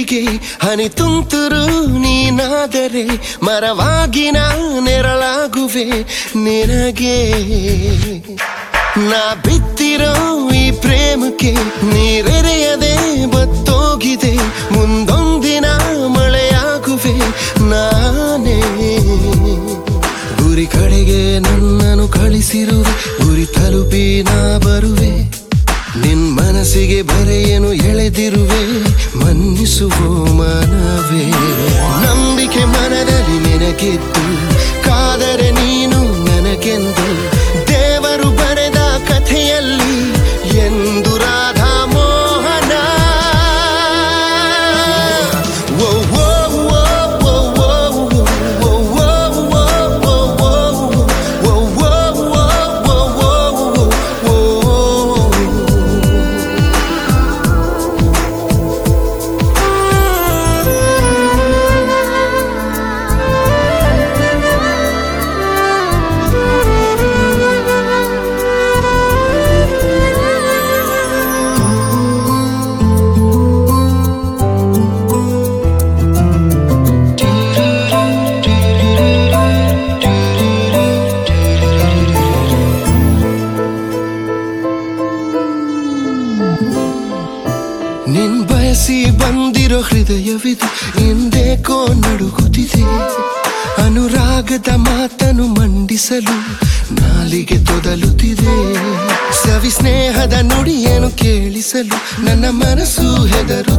ಪ್ರೀತಿಗೆ ಹನಿ ತುಂತುರು ನೀನಾದರೆ ಮರವಾಗಿ ನಾ ನೆರಳಾಗುವೆ ನಿನಗೆ ನಾ ಬಿತ್ತಿರೋ ಈ ಪ್ರೇಮಕ್ಕೆ ನೀರೆರೆಯದೆ ಬತ್ತೋಗಿದೆ ಮುಂದೊಂದಿನ ಮಳೆಯಾಗುವೆ ನಾನೇ ಗುರಿ ಕಡೆಗೆ ನನ್ನನ್ನು ಕಳಿಸಿರುವೆ ಗುರಿ ತಲುಪಿ ನಾ ಬರುವೆ ನಿನ್ ಮನಸ್ಸಿಗೆ ಬರೆಯನು ಎಳೆದಿರುವೆ ಮನ್ನಿಸುವ ಮನವೇ ನಂಬಿಕೆ ಮನದಲ್ಲಿ ನಿನಗಿದ್ದು ಕಾದರೆ ನೀನು ನನಗೆಂದು ದೇವರು ಬರೆದ ಕಥೆಯಲ್ಲಿ ಎಂದು ರಾಧಾ ಮೋಹನ ಓ, ಓ, ಓ, ಓ, ಓ, ಓ, ಓ, ಓ, ಓ, ಓ, ಓ, ಓ, ಓ, ಓ, ಓ, ಓ. ನಿನ್ ಬಯಸಿ ಬಂದಿರೋ ಹೃದಯವಿದು ಹಿಂದೇಕೋ ನಡುಗುತ್ತಿದೆ ಅನುರಾಗದ ಮಾತನು ಮಂಡಿಸಲು ನಾಲಿಗೆ ತೊದಲುತ್ತಿದೆ ಸವಿ ಸ್ನೇಹದ ನುಡಿಯನ್ನು ಕೇಳಿಸಲು ನನ್ನ ಮನಸ್ಸು ಹೆದರು